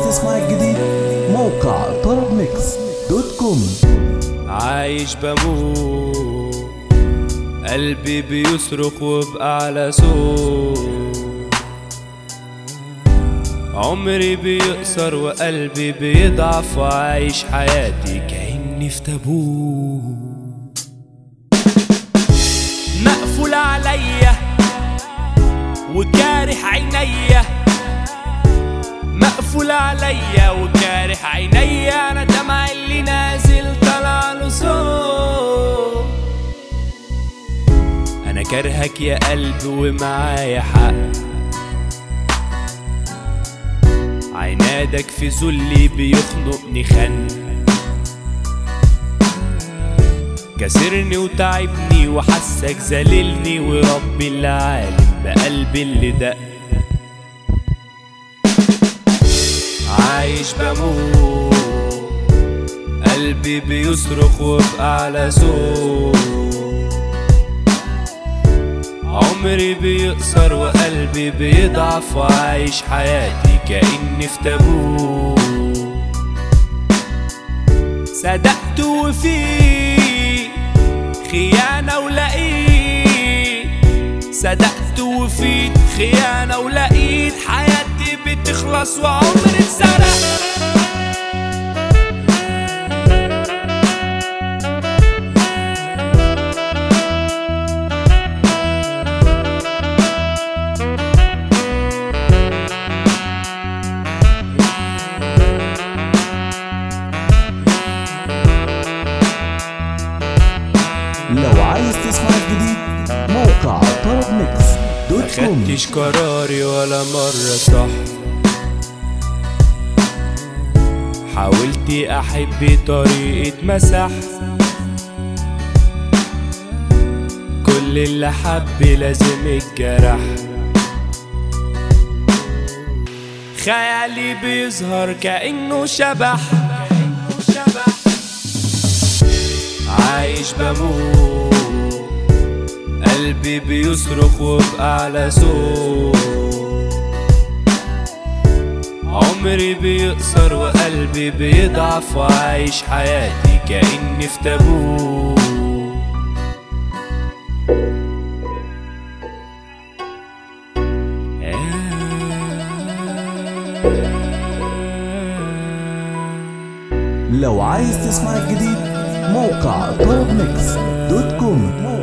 تسمع الجديد موقع طرب ميكس دوت كوم عايش بموت قلبي بيصرخ وبأعلى صوت عمري بيقصر وقلبي بيضعف وعايش حياتي كأني في تابوت مقفول عليا وجارح عينيا مقفول عليا وجارح عينيا انا دمع اللي نازل طلع له صوت انا كرهك يا قلب ومعايا حق عنادك في ذلي بيخنقني خن كسرني وتعبني وحسك ذللني وربي اللي عالم بقلبي اللي دق عايش بموت قلبي بيصرخ وبأعلى صوت عمري بيقصر وقلبي بيضعف وعايش حياتي كأني في تابوت صدقت وفي خيانة ولقيت صدقت وفيت خيانة ولقيت حياتي بتخلص وعمري اتسرق لو عايز تسمع الجديد موقع طرب ميكس دوت كوم خدتش قراري ولا مرة صح حاولت احب طريقة مسح كل اللي حب لازم الجرح خيالي بيظهر كأنه شبح عايش بموت قلبي بيصرخ وبأعلى صوت عمري بيقصر وقلبي بيضعف وعايش حياتي كأني في تابوت لو عايز تسمع الجديد موقع طرب ميكس دوت كوم